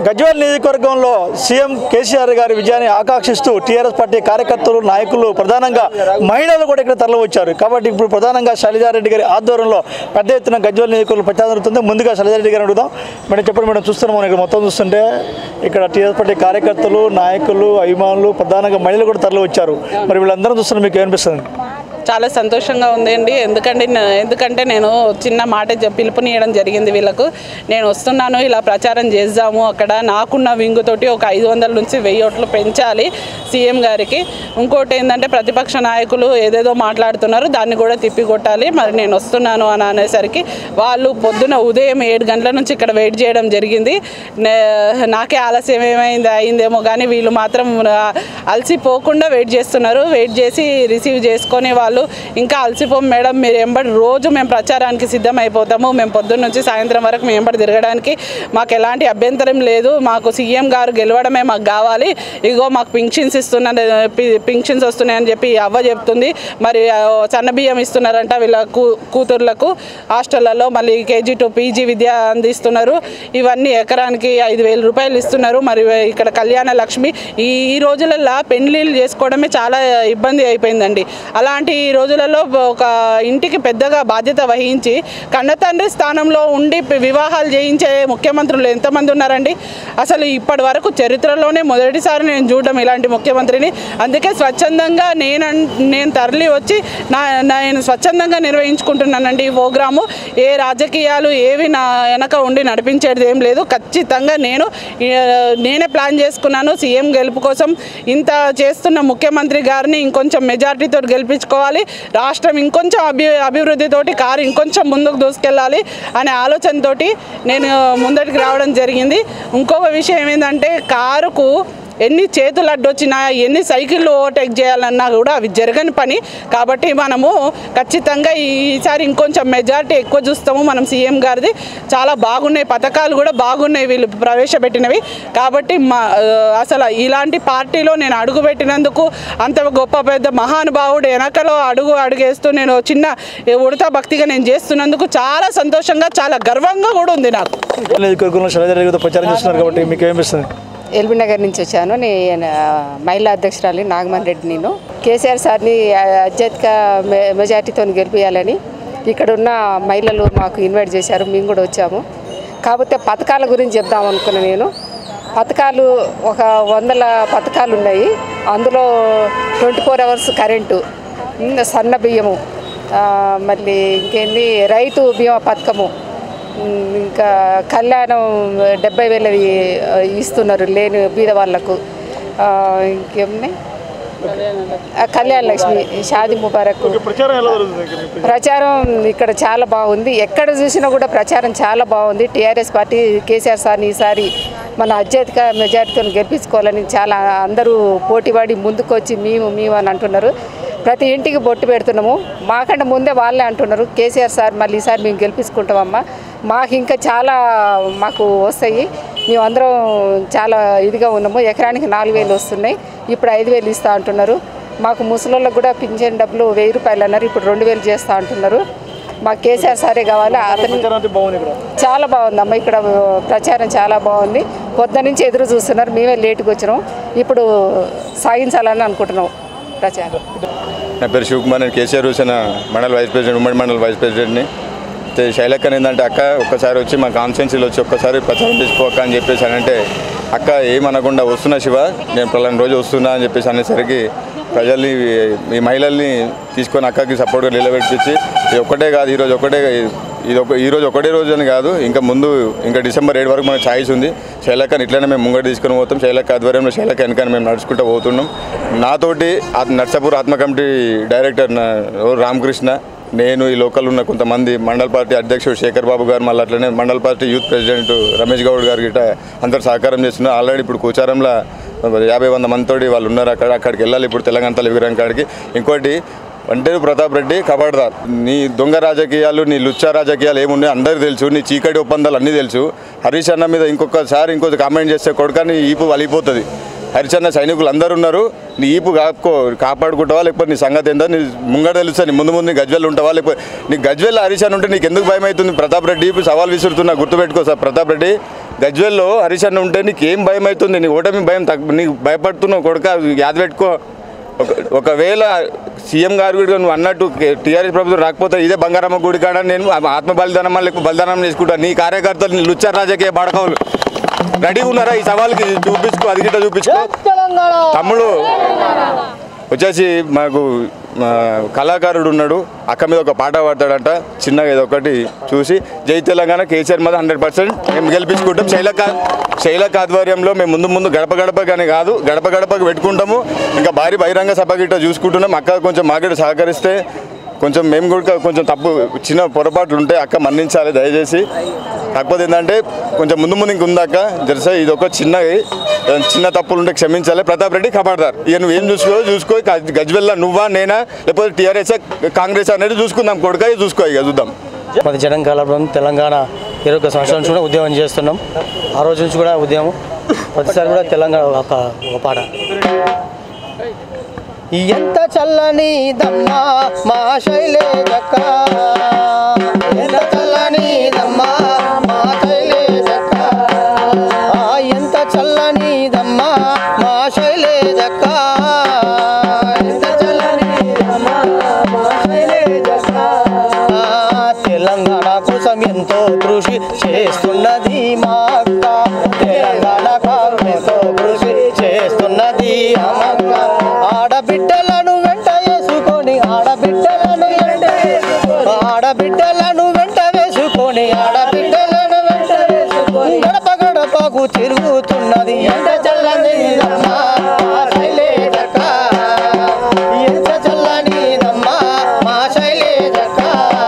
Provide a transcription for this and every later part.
గజ్వేల్ నియోజకవర్గంలో సీఎం కేసీఆర్ గారి విజయాన్ని ఆకాంక్షిస్తూ టీఆర్ఎస్ పార్టీ కార్యకర్తలు నాయకులు ప్రధానంగా మహిళలు కూడా ఇక్కడ తరలి వచ్చారు కాబట్టి ఇప్పుడు ప్రధానంగా శైలజారెడ్డి గారి ఆధ్వర్యంలో పెద్ద ఎత్తున గజ్వేల్ నియోజకవర్గంలో ప్రచారం జరుగుతుంది ముందుగా శైలజారెడ్డి గారిని అడుగుదాం మేడం చెప్పండి మేడం చూస్తున్నాం మనం ఇక్కడ మొత్తం చూస్తుంటే ఇక్కడ టీఆర్ఎస్ పార్టీ కార్యకర్తలు నాయకులు అభిమానులు ప్రధానంగా మహిళలు కూడా తరలి వచ్చారు మరి వీళ్ళందరూ చూస్తున్నారు మీకు ఏమనిపిస్తుంది చాలా సంతోషంగా ఉందండి ఎందుకంటే నే- ఎందుకంటే నేను చిన్న మాట చె- పిలుపునియడం జరిగింది వీళ్ళకు నేను వస్తున్నాను ఇలా ప్రచారం చేద్దాము అక్కడ నాకున్న వింగుతోటి ఒక ఐదు వందల నుంచి వెయ్యి ఓట్లు పెంచాలి సీఎం గారికి ఇంకోటి ఏంటంటే ప్రతిపక్ష నాయకులు ఏదేదో మాట్లాడుతున్నారు దాన్ని కూడా తిప్పికొట్టాలి మరి నేను వస్తున్నాను అని అనేసరికి వాళ్ళు పొద్దున ఉదయం ఏడు గంటల నుంచి ఇక్కడ వెయిట్ చేయడం జరిగింది నే- నాకే ఆలస్యం ఏమైంది అయిందేమో కానీ వీళ్ళు మాత్రం ఆ, అలసిపోకుండా వెయిట్ చేస్తున్నారు వెయిట్ చేసి రిసీవ్ చేసుకొని వాళ్ళు ఇంకా అలసిపోం మేడం మీరు ఎంబడి రోజు మేము ప్రచారానికి సిద్ధం అయిపోతాము మేము పొద్దున్న నుంచి సాయంత్రం వరకు మేము ఎంబడి తిరగడానికి మాకు ఎలాంటి అభ్యంతరం లేదు మాకు సీఎం గారు గెలవడమే మాకు కావాలి ఇగో మాకు పింఛన్స్ ఇస్తున్నారు పింఛన్స్ వస్తున్నాయని చెప్పి ఈ అవ్వ చెప్తుంది మరి ఆ, సన్న బియ్యం ఇస్తున్నారంట వీళ్ళ కూ కూతుర్లకు హాస్టళ్లలో మళ్ళీ కేజీ టు పీజీ విద్య అందిస్తున్నారు ఇవన్నీ ఎకరానికి ఐదు వేల రూపాయలు ఇస్తున్నారు మరి ఇక్కడ కళ్యాణ లక్ష్మి ఈ ఈ రోజులలో పెళ్లిళ్ళు చేసుకోవడమే చాలా ఇబ్బంది అయిపోయిందండి అలాంటి ఈ రోజులలో ఒక ఇంటికి పెద్దగా బాధ్యత వహించి కన్నతండ్రి స్థానంలో ఉండి పి- వివాహాలు చేయించే ముఖ్యమంత్రులు ఎంతమంది ఉన్నారండి అసలు ఇప్పటి వరకు చరిత్రలోనే మొదటిసారి నేను చూడడం ఇలాంటి ముఖ్యమంత్రిని అందుకే స్వచ్ఛందంగా నేను నేను తరలి వచ్చి నా నేను స్వచ్ఛందంగా నిర్వహించుకుంటున్నానండి ఈ ప్రోగ్రాము ఏ రాజకీయాలు ఏవి నా వెనక ఉండి నడిపించేది ఏం లేదు ఖచ్చితంగా నేను ఆ, నేనే ప్లాన్ చేసుకున్నాను సీఎం గెలుపు కోసం ఇంత చేస్తున్న ముఖ్యమంత్రి గారిని ఇంకొంచెం మెజార్టీతో గెలిపించుకోవాలి రాష్ట్రం ఇంకొంచెం అభి అభివృద్ధితోటి కారు ఇంకొంచెం ముందుకు దూసుకెళ్ళాలి అనే ఆలోచనతోటి నేను ముందటికి రావడం జరిగింది ఇంకొక విషయం ఏంటంటే కారుకు ఎన్ని చేతులు అడ్డొచ్చినా ఎన్ని సైకిళ్ళు ఓవర్టేక్ చేయాలన్నా కూడా అవి జరగని పని కాబట్టి మనము ఖచ్చితంగా ఈసారి ఇంకొంచెం మెజారిటీ ఎక్కువ చూస్తాము మనం సీఎం గారిది చాలా బాగున్నాయి పథకాలు కూడా బాగున్నాయి వీళ్ళు ప్రవేశపెట్టినవి కాబట్టి మా ఆ, అసలు ఇలాంటి పార్టీలో నేను అడుగు పెట్టినందుకు అంత గొప్ప పెద్ద మహానుభావుడు వెనకలో అడుగు అడుగేస్తూ నేను చిన్న ఉడతా భక్తిగా నేను చేస్తున్నందుకు చాలా సంతోషంగా చాలా గర్వంగా కూడా ఉంది నాకు నియోజకవర్గంలో శైలజారెడ్డి గారితో ప్రచారం చేస్తున్నారు కాబట్టి మీకు ఏమనిపిస్తుంది ఎల్బీ నగర్ నుంచి వచ్చాను నేను మహిళా అధ్యక్షురాలి నాగమన్ రెడ్డి నేను కేసీఆర్ సార్ని అత్యధిక మె- మెజార్టీతో గెలిపించాలని ఇక్కడ ఉన్న మహిళలు మాకు ఇన్వైట్ చేశారు మేము కూడా వచ్చాము కాకపోతే పథకాల గురించి చెప్దాం అనుకున్నా నేను పథకాలు ఒక వందల పథకాలు ఉన్నాయి అందులో ట్వంటీ ఫోర్ అవర్స్ కరెంటు ఉమ్, సన్న బియ్యము ఆ, మళ్ళీ ఇంకేంది రైతు బీమా పథకము ఉమ్, ఇంకా కళ్యాణం డెబ్బై వేలది ఆ, ఇస్తున్నారు లేని బీద వాళ్ళకు ఆ, ఇంకేమున్నాయి ఆ, కళ్యాణ లక్ష్మి షాది ముబారక్ ప్రచారం ఎలా జరుగుతుంది ప్రచారం ఇక్కడ చాలా బాగుంది ఎక్కడ చూసినా కూడా ప్రచారం చాలా బాగుంది టీఆర్ఎస్ పార్టీ కేసీఆర్ సార్ని ఈసారి మన అత్యధిక మెజార్టీతో గెలిపించుకోవాలని చాలా అందరూ పోటీపడి ముందుకు వచ్చి మేము మేము అని అంటున్నారు ప్రతి ఇంటికి బొట్టు పెడుతున్నాము మాకంటే ముందే వాళ్ళే అంటున్నారు కేసీఆర్ సార్ మళ్ళీ ఈసారి మేము గెలిపించుకుంటామమ్మా మాకు ఇంకా చాలా మాకు వస్తాయి మేము అందరం చాలా ఇదిగా ఉన్నాము ఎకరానికి నాలుగు వేలు వస్తున్నాయి ఇప్పుడు ఐదు వేలు ఇస్తా అంటున్నారు మాకు ముసలోళ్ళకు కూడా పింఛన్ డబ్బులు వెయ్యి రూపాయలు అన్నారు ఇప్పుడు రెండు వేలు చేస్తా అంటున్నారు మాకు కేసీఆర్ సారే కావాలి అతను ప్రచారం అంటే బాగుంది ఇక్కడ చాలా బాగుందమ్మా ఇక్కడ ప్రచారం చాలా బాగుంది పొద్దు నుంచి ఎదురు చూస్తున్నారు మేమే లేటుగా వచ్చినాం ఇప్పుడు సాగించాలని అనుకుంటున్నాం ప్రచారం నా పేరు శివకుమార్ నేను కేసీఆర్ హుసేన మండల్ వైస్ ప్రెసిడెంట్ ఉమ్మడి మండల్ వైస్ ప్రెసిడెంట్ని అయితే శైలక్క ఏంటంటే అక్క ఒక్కసారి వచ్చి మా కాన్స్టిట్యున్సీలో వచ్చి ఒక్కసారి ప్రచారం చేసుకోక అని చెప్పేసి అని అంటే అక్క ఏమనకుండా వస్తున్నా శివ నేను పలానా రోజు వస్తున్నా అని చెప్పేసి అనేసరికి ప్రజల్ని ఈ మహిళల్ని తీసుకొని అక్కకి సపోర్ట్గా నిలబెట్టించి ఇది ఒక్కటే కాదు ఈరోజు ఒకటే ఇది ఒక ఈరోజు ఒకటే రోజు అని కాదు ఇంకా ముందు ఇంకా డిసెంబర్ ఏడు వరకు మనకు ఛాయిస్ ఉంది శైలక్కని ఇట్లనే మేము ముంగట తీసుకొని పోతాం శైలక్క ఆధ్వర్యంలో శైలక్క వెనకాల మేము నడుచుకుంటూ పోతున్నాం నాతోటి ఆత్- నర్సాపూర్ ఆత్మ కమిటీ డైరెక్టర్ నా- ఎవరు రామకృష్ణ నేను ఈ లోకల్ ఉన్న కొంతమంది మండల్ పార్టీ అధ్యక్షుడు శేఖర్ బాబు గారు మళ్ళీ అట్లనే mandal party youth president Ramesh Goud గారు గిట్ట అందరు సహకారం చేస్తున్నారు ఆల్రెడీ ఇప్పుడు కూచారంలో యాభై వంద మందితోటి వాళ్ళు ఉన్నారు అక్కడ అక్కడికి వెళ్ళాలి ఇప్పుడు తెలంగాణ తల్లి విగ్రహం కాడికి ఇంకోటి వంటేరు ప్రతాప్ రెడ్డి కబాడ్దార్ నీ దొంగ రాజకీయాలు నీ లుచ్చా రాజకీయాలు ఏమున్నాయో అందరికీ తెలుసు నీ చీకటి ఒప్పందాలు అన్నీ తెలుసు హరీష్ అన్న మీద ఇంకొకసారి ఇంకొక కామెంట్ చేస్తే కొడుకాని ఈపు వలిపోతుంది హరిచంద్ర సైనికులు అందరు ఉన్నారు నీ ఈపు కాపుకో కాపాడుకుంటావా లేకపోతే నీ సంగతి ఏందో నీ ముంగడ తెలుసా నీ ముందు ముందు నీ గజ్వెల్ ఉంటావా లేకపోతే నీ గజ్వెల్ హరిచంద్ర ఉంటే నీకు ఎందుకు భయం అవుతుంది ప్రతాప్ రెడ్డి ఇప్పుడు సవాల్ విసురుతున్నా గుర్తుపెట్టుకో సార్ ప్రతాప్ రెడ్డి గజ్వెల్లో హరిచంద్ర ఉంటే నీకు ఏం భయం అవుతుంది నీ ఓటమి భయం తగ్గ నీకు భయపడుతున్నావు కొడుక యాద పెట్టుకో ఒక ఒకవేళ సీఎం గారు కూడా నువ్వు అన్నట్టు టీఆర్ఎస్ ప్రభుత్వం రాకపోతే ఇదే బంగారమ్మ గుడి కాడ నేను ఆత్మ బలిదానం లేకపోతే బలిదానం చేసుకుంటా నీ కార్యకర్తలు నీ లుచ్చ రాజకీయ బడకవులు రెడీగా ఉన్నారా ఈ సవాల్కి చూపించుకో అది గిట్ట చూపించుకో తమ్ముడు వచ్చేసి మాకు మా కళాకారుడు ఉన్నాడు అక్క మీద ఒక పాట పాడతాడంట చిన్నగా ఏదో ఒకటి చూసి జై తెలంగాణ కేసీఆర్ మీద హండ్రెడ్ పర్సెంట్ మేము గెలిపించుకుంటాం శైలక శైలక ఆధ్వర్యంలో మేము ముందు ముందు గడప గడప కానీ కాదు గడప గడపకు పెట్టుకుంటాము ఇంకా భారీ బహిరంగ సభ గిట్ట చూసుకుంటున్నాం అక్క కొంచెం మాకు సహకరిస్తే కొంచెం మేము కూడా కొంచెం తప్పు చిన్న పొరపాట్లు ఉంటే అక్క మన్నించాలి దయచేసి కాకపోతే ఏంటంటే కొంచెం ముందు ముందు ఇంకుందాక జరసే ఇది ఒక చిన్న చిన్న తప్పులు ఉంటే క్షమించాలి ప్రతాప్ రెడ్డి కాపాడతారు ఇక నువ్వు ఏం చూసుకో చూసుకో గజ్- గజ్వెల్ల నువ్వా నేనా లేకపోతే టీఆర్ఎస్ కాంగ్రెస్ అనేది చూసుకుందాం కొడుక ఇది చూసుకో ఇక చూద్దాం మాది జనం కాలం తెలంగాణ ఇరవై ఒక సంవత్సరాల నుంచి కూడా ఉద్యమం చేస్తున్నాం ఆ రోజు నుంచి కూడా ఉద్యమం ప్రతిసారి కూడా తెలంగాణ ఒక ఒక పాట ఎంత చల్లని దమ్మా మా శైలేజక్క ఎంత చల్లని దమ్మా మా శైలేజక్క ఆ, ఎంత చల్లని దమ్మా మా శైలేజక్క ఎంత చల్లని దమ్మా మా శైలేజక్క ఆ, తెలంగాణ కోసం ఎంతో కృషి చేస్తున్నది మా అక్క తెలంగాణ కోసం ఎంతో కృషి చేస్తున్నది ఆ అక్క ఆడబిడ్డలను వెంట వేసుకొని ఆడబిడ్డలను వెంట వేసుకొని ఆడబిడ్డలను వెంట వేసుకొని ఆడబిడ్డలను వెంట వేసుకొని గడప గడపకు తిరుగుతున్నది ఎంత చల్లని అమ్మా మా శైలేజక్క ఎంత చల్లనిదమ్మా మా శైలేజక్క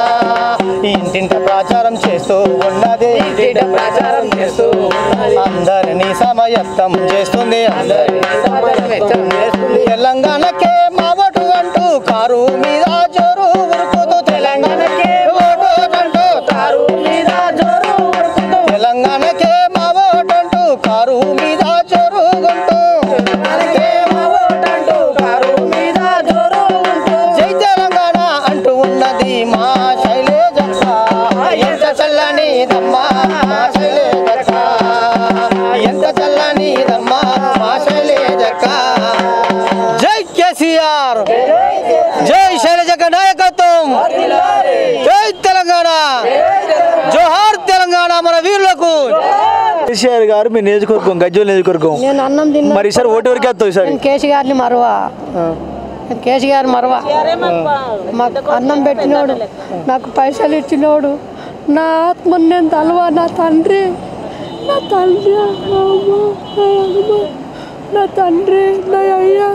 ఇంటింట ప్రచారం చేస్తూ ఉన్నది ఇంటింట ప్రచారం చేస్తూ అందరినీ సమయత్తం చేస్తుంది అందరినీ సమయత్తం చేస్తుంది తెలంగాణకే మా ఓటు అంటూ కారు మీద జోరు ఉరుకుతూ తెలంగాణకే ఓటు అంటూ కారు మీద జోరు ఉరుకుతూ తెలంగాణకే మా ఓటు అంటూ కారు మీద జోరు గుంటూ తెలంగాణకే మా ఓటు అంటూ కారు మీద జోరు గుంటూ జై తెలంగాణ అంటూ ఉన్నది మా శైలేజక్క ఎంత చల్లని దమ్మా మా శైలేజక్క ఎంత చల్లని దమ్మా మా శైలేజక్క జై కేసీఆర్ జై శైలజక్క నాయకత్వం జై తెలంగాణ జోహార్ తెలంగాణ మన వీరులకు కేసీఆర్ గారు మీ నియోజకవర్గం గజ్వల్ నియోజకవర్గం నేను అన్నం తిన్నా మరి ఈసారి ఓటు ఎవరికి వేస్తావు ఈసారి నేను కేసీ గారిని మరవా నేను కేసీ గారిని మరవా మాకు అన్నం పెట్టినోడు నాకు పైసలు ఇచ్చినోడు నా ఆత్మను నేను తలవా నా తండ్రి నా తండ్రి అమ్మ, నా అమ్మ, నా తండ్రి నా అయ్యా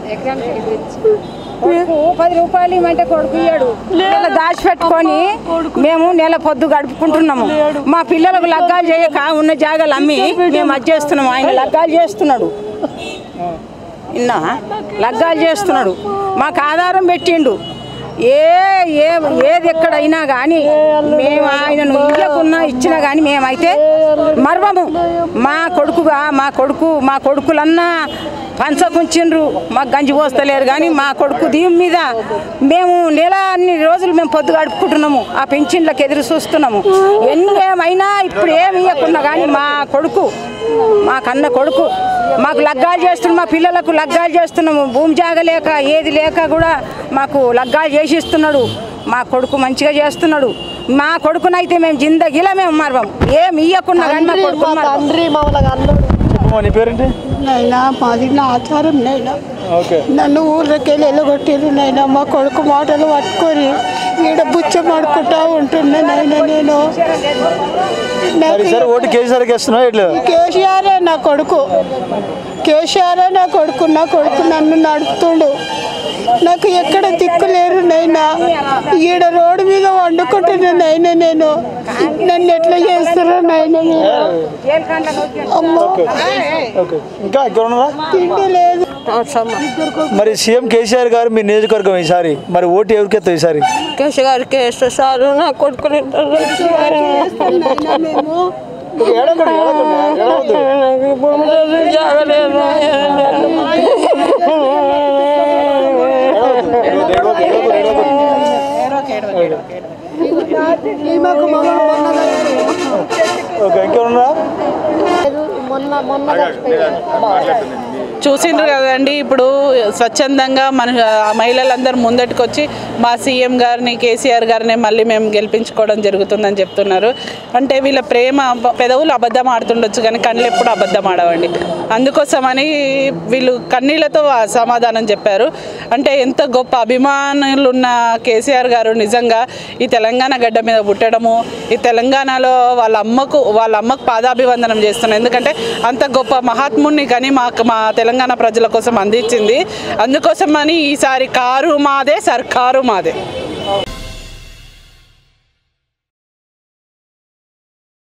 పది రూపాయలు ఇవ్వమంటే కొడుకు ఇయ్యాడు నెల దాచిపెట్టుకొని మేము నెల పొద్దు గడుపుకుంటున్నాము మా పిల్లలకు లగ్గాలు చేయక ఉన్న జాగాలు అమ్మి మేము అది చేస్తున్నాము ఆయన లగ్గాలు చేస్తున్నాడు ఇన్నా లగ్గాలు చేస్తున్నాడు మాకు ఆధారం పెట్టిండు ఏ ఏ ఏది ఎక్కడైనా కానీ మేము ఆయనను ఇయ్యకున్నా ఇచ్చినా కానీ మేమైతే మర్వము మా కొడుకుగా మా కొడుకు మా కొడుకులన్నా పంచకుంచిండ్రు మాకు గంజి పోస్తలేరు కానీ మా కొడుకు దీని మీద మేము నెల అన్ని రోజులు మేము పొద్దు గడుపుకుంటున్నాము ఆ పెన్షన్లకు ఎదురు చూస్తున్నాము ఎన్ని ఏమైనా ఇప్పుడు ఏమి ఇవ్వకున్నా కానీ మా కొడుకు మా కన్న కొడుకు మాకు లగ్గాలు చేస్తున్నాం మా పిల్లలకు లగ్గాలు చేస్తున్నాము భూమి జాగ లేక ఏది లేక కూడా మాకు లగ్గాలు చేసిస్తున్నాడు మా కొడుకు మంచిగా చేస్తున్నాడు మా కొడుకునైతే మేము జిందగీలా మేము మరవం ఏమి ఇవ్వకున్నా కానీ మా కొడుకు మా మరవం. తండ్రి మమ్మల్ని అన్నాడు చెప్పమ్మా, నీ పేరేంటి నైనా మాది నా ఆచారం నైనా ఓకే నన్ను ఊళ్ళకి వెళ్ళి వెళ్ళగొట్టిరు నైనా మా కొడుకు మాటలు పట్టుకొని ఈడ బుచ్చమాడుకుంటా ఉంటున్నా నైనా నేను మరి నాకు ఈసారి ఓటు కేసీఆర్కి వేస్తున్నావు ఎట్లా కేసీఆరే నా కొడుకు కేసీఆరే నా కొడుకు నా కొడుకు నన్ను నడుపుతుండు నాకు ఎక్కడ దిక్కు లేరు నైనా ఈడ రోడ్డు మీద వండుకుంటున్నా నైనా నేను నన్ను ఎట్లా చేస్తారో నైనా మీరు అమ్మో ఓకే ఇంకా ఇక్కడ ఉన్నారా తిండి లేదు మరి సీఎం కేసీఆర్ గారు మీ నియోజకవర్గం ఈసారి మరి ఓటు ఎవరికి వేస్తావు ఈసారి కేసీ గారికి వేస్తే సారు నా కొడుకుని నైనా మేము ఏడవకండి, ఏడవకండి, ఏడవద్దు. నాకు భూమిలో జాగలేదు ఏడవద్దు, ఏడవద్దు, ఏడవద్దు. ఈమెకు మగడు మొన్న ఓకే ఇంకేమన్నా మొన్న మొన్న చూసిండ్రు కదండి ఇప్పుడు స్వచ్ఛందంగా మన ఆ మహిళలందరూ ముందటికి వచ్చి మా సీఎం గారిని కేసీఆర్ గారిని మళ్ళీ మేము గెలిపించుకోవడం జరుగుతుందని చెప్తున్నారు అంటే వీళ్ళ ప్రేమ అబ- పెదవులు అబద్ధం ఆడుతుండొచ్చు కానీ కళ్ళు ఎప్పుడు అబద్ధం ఆడవండి అందుకోసమని వీళ్ళు కన్నీళ్లతో ఆ సమాధానం చెప్పారు అంటే ఎంత గొప్ప అభిమానులు ఉన్న కేసీఆర్ గారు నిజంగా ఈ తెలంగాణ గడ్డ మీద పుట్టడము ఈ తెలంగాణలో వాళ్ళ అమ్మకు వాళ్ళ అమ్మకు పాదాభివందనం చేస్తున్నాను ఎందుకంటే అంత గొప్ప మహాత్ముని కానీ మాకు మా తెలంగాణ ప్రజల కోసం అందించింది అందుకోసమని ఈసారి కారు మాదే సర్కారు మాదే